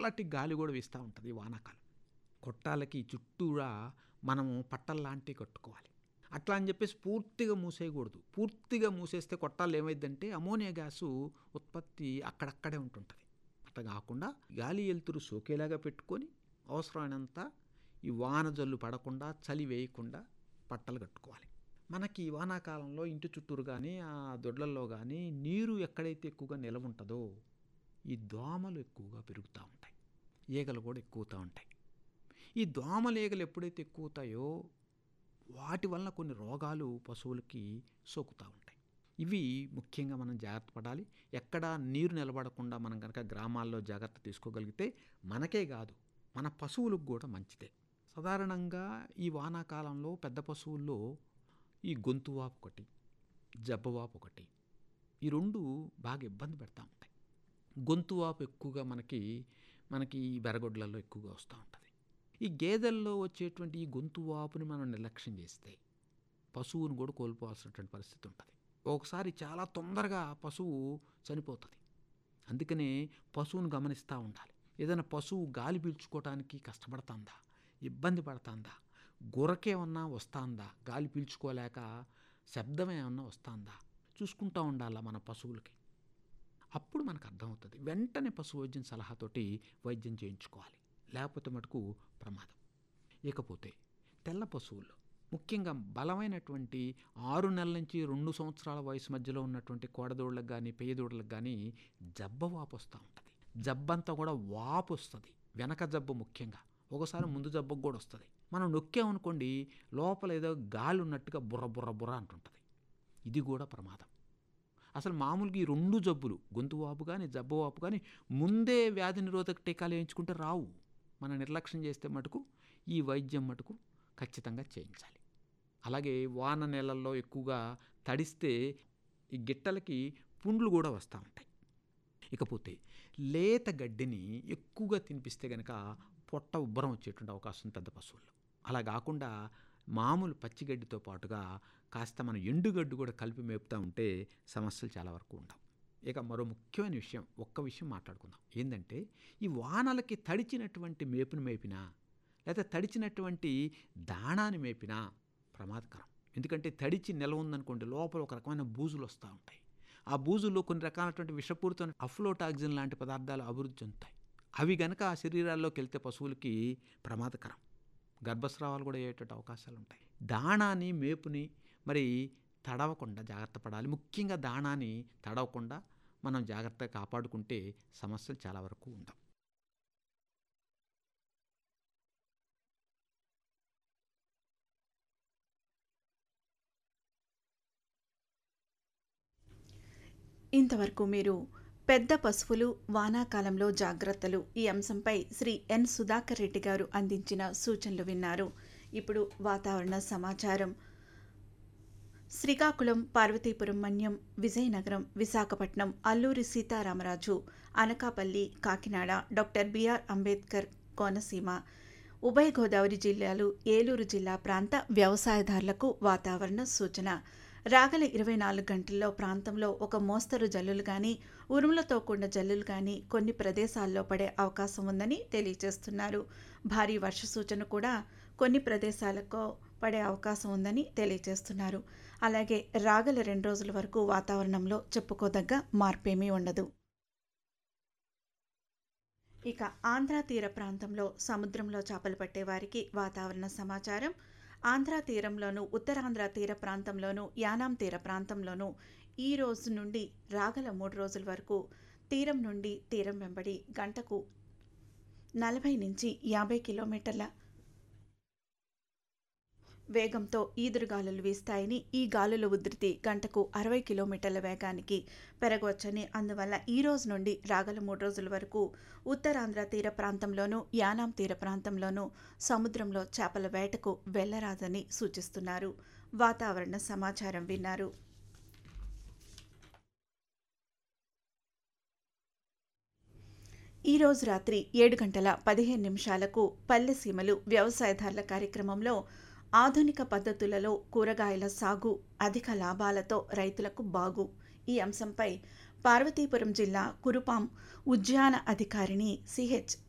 చల్లటి గాలి కూడా వీస్తూ ఉంటుంది ఈ వానాకాలం కొట్టాలకి చుట్టూరా మనము పట్టల్లాంటివి కట్టుకోవాలి అట్లా అని చెప్పేసి పూర్తిగా మూసేయకూడదు పూర్తిగా మూసేస్తే కొట్టాలు ఏమైందంటే అమోనియా గ్యాసు ఉత్పత్తి అక్కడక్కడే ఉంటుంటుంది అట్లా కాకుండా గాలి వెలుతురు సోకేలాగా పెట్టుకొని అవసరమైనంత ఈ వాన జల్లు పడకుండా చలి వేయకుండా పట్టలు కట్టుకోవాలి మనకి ఈ వానాకాలంలో ఇంటి చుట్టూరు కానీ ఆ దొడ్లల్లో కానీ నీరు ఎక్కడైతే ఎక్కువగా నిలవ ఉంటుందో ఈ దోమలు ఎక్కువగా పెరుగుతూ ఉంటాయి ఈగలు కూడా ఎక్కువతూ ఉంటాయి ఈ దోమలు ఈగలు ఎప్పుడైతే ఎక్కువతాయో వాటి వలన కొన్ని రోగాలు పశువులకి సోకుతూ ఉంటాయి ఇవి ముఖ్యంగా మనం జాగ్రత్త పడాలి ఎక్కడ నీరు నిలబడకుండా మనం కనుక గ్రామాల్లో జాగ్రత్త తీసుకోగలిగితే మనకే కాదు మన పశువులకు కూడా మంచిదే సాధారణంగా ఈ వానాకాలంలో పెద్ద పశువుల్లో ఈ గొంతు వాపు ఒకటి జబ్బవాపు ఒకటి ఈ రెండు బాగా ఇబ్బంది పెడతా ఉంటాయి గొంతు వాపు ఎక్కువగా మనకి మనకి ఈ బెరగొడ్లలో ఎక్కువగా వస్తూ ఉంటుంది ఈ గేదెల్లో వచ్చేటువంటి ఈ గొంతు వాపుని మనం నిర్లక్ష్యం చేస్తే పశువును కూడా కోల్పోవాల్సినటువంటి పరిస్థితి ఉంటుంది ఒకసారి చాలా తొందరగా పశువు చనిపోతుంది అందుకనే పశువును గమనిస్తూ ఉండాలి ఏదైనా పశువు గాలి పీల్చుకోవడానికి కష్టపడుతుందా ఇబ్బంది పడుతుందా గురకేమన్నా వస్తుందా గాలి పీల్చుకోలేక శబ్దం ఏమన్నా వస్తుందా చూసుకుంటూ ఉండాలా మన పశువులకి అప్పుడు మనకు అర్థమవుతుంది వెంటనే పశు వైద్యం సలహాతోటి వైద్యం చేయించుకోవాలి లేకపోతే మటుకు ప్రమాదం ఇకపోతే తెల్ల పశువుల్లో ముఖ్యంగా బలమైనటువంటి ఆరు నెలల నుంచి రెండు సంవత్సరాల వయసు మధ్యలో ఉన్నటువంటి కోడదోళ్ళకి కానీ పెయ్యదోళ్ళకి కానీ జబ్బ వాపు వస్తూ ఉంటుంది జబ్బంతా కూడా వాపు వస్తుంది వెనక జబ్బు ముఖ్యంగా ఒకసారి ముందు జబ్బకు కూడా వస్తుంది మనం నొక్కామనుకోండి లోపల ఏదో గాలి ఉన్నట్టుగా బుర్ర బుర్ర బుర్ర అంటుంటుంది ఇది కూడా ప్రమాదం అసలు మామూలుగా ఈ రెండు జబ్బులు గొంతు వాపు కానీ జబ్బు వాపు కానీ ముందే వ్యాధి నిరోధక టీకాలు వేయించుకుంటే రావు మనం నిర్లక్ష్యం చేస్తే మటుకు ఈ వైద్యం మటుకు ఖచ్చితంగా చేయించాలి అలాగే వాన నెలల్లో ఎక్కువగా తడిస్తే ఈ గిట్టలకి పుండ్లు కూడా వస్తూ ఉంటాయి ఇకపోతే లేత గడ్డిని ఎక్కువగా తినిపిస్తే కనుక పొట్ట ఉబ్బరం వచ్చేటువంటి అవకాశం పెద్ద పశువుల్లో అలా కాకుండా మామూలు పచ్చిగడ్డితో పాటుగా కాస్త మనం ఎండుగడ్డి కూడా కలిపి మేపుతూ ఉంటే సమస్యలు చాలా వరకు ఉండవు ఇక మరో ముఖ్యమైన విషయం ఒక్క విషయం మాట్లాడుకుందాం ఏంటంటే ఈ వానలకి తడిచినటువంటి మేపుని మేపినా లేదా తడిచినటువంటి దాణాన్ని మేపినా ప్రమాదకరం ఎందుకంటే తడిచి నిల్వ ఉందనుకోండి లోపల ఒక రకమైన బూజులు వస్తూ ఉంటాయి ఆ బూజుల్లో కొన్ని రకాలైనటువంటి విషపూరిత అఫ్లోటాక్సిన్ లాంటి పదార్థాలు అభివృద్ధి చెందుతాయి అవి గనక ఆ శరీరాల్లోకి వెళ్తే పశువులకి ప్రమాదకరం గర్భస్రావాలు కూడా అయ్యేటువంటి అవకాశాలు ఉంటాయి దాణాని మేపుని మరి తడవకుండా జాగ్రత్త పడాలి ముఖ్యంగా దాణాని తడవకుండా మనం జాగ్రత్తగా కాపాడుకుంటే సమస్యలు చాలా వరకు ఉండవు ఇంతవరకు మీరు పెద్ద పశువులు వానాకాలంలో జాగ్రత్తలు ఈ అంశంపై శ్రీ ఎన్ సుధాకర్ రెడ్డి గారు అందించిన సూచనలు విన్నారు ఇప్పుడు వాతావరణ సమాచారం శ్రీకాకుళం పార్వతీపురం మన్యం విజయనగరం విశాఖపట్నం అల్లూరి సీతారామరాజు అనకాపల్లి కాకినాడ డాక్టర్ బిఆర్ అంబేద్కర్ కోనసీమ ఉభయ గోదావరి జిల్లాలు ఏలూరు జిల్లా ప్రాంత వ్యవసాయదారులకు వాతావరణ సూచన రాగల ఇరవై నాలుగు గంటల్లో ప్రాంతంలో ఒక మోస్తరు జల్లులు కానీ ఉరుములతో కూడిన జల్లులు కానీ కొన్ని ప్రదేశాల్లో పడే అవకాశం ఉందని తెలియజేస్తున్నారు భారీ వర్ష సూచన కూడా కొన్ని ప్రదేశాలకు పడే అవకాశం ఉందని తెలియజేస్తున్నారు అలాగే రాగల రెండు రోజుల వరకు వాతావరణంలో చెప్పుకోదగ్గ మార్పేమీ ఉండదు ఇక ఆంధ్ర తీర ప్రాంతంలో సముద్రంలో చేపలు పట్టే వారికి వాతావరణ సమాచారం ఆంధ్ర తీరంలోను ఉత్తరాంధ్ర తీర ప్రాంతంలోను యానాం తీర ప్రాంతంలోను ఈ రోజు నుండి రాగల మూడు రోజుల వరకు తీరం నుండి తీరం వెంబడి గంటకు నలభై నుంచి యాభై కిలోమీటర్ల వేగంతో ఈదురుగాలులు వీస్తాయని ఈ గాలుల ఉధృతి గంటకు అరవై కిలోమీటర్ల వేగానికి పెరగవచ్చని అందువల్ల ఈ రోజు నుండి రాగల మూడు రోజుల వరకు ఉత్తరాంధ్ర తీర ప్రాంతంలోనూ యానాం తీర ప్రాంతంలోనూ సముద్రంలో చేపల వేటకు వెళ్లరాదని సూచిస్తున్నారు వాతావరణ సమాచారం విన్నారు ఈ రోజు రాత్రి ఏడు గంటల పదిహేను నిమిషాలకు పల్లెసీమలు వ్యవసాయదారుల కార్యక్రమంలో ఆధునిక పద్ధతులలో కూరగాయల సాగు అధిక లాభాలతో రైతులకు బాగు ఈ అంశంపై పార్వతీపురం జిల్లా కురుపాం ఉద్యాన అధికారిని సిహెచ్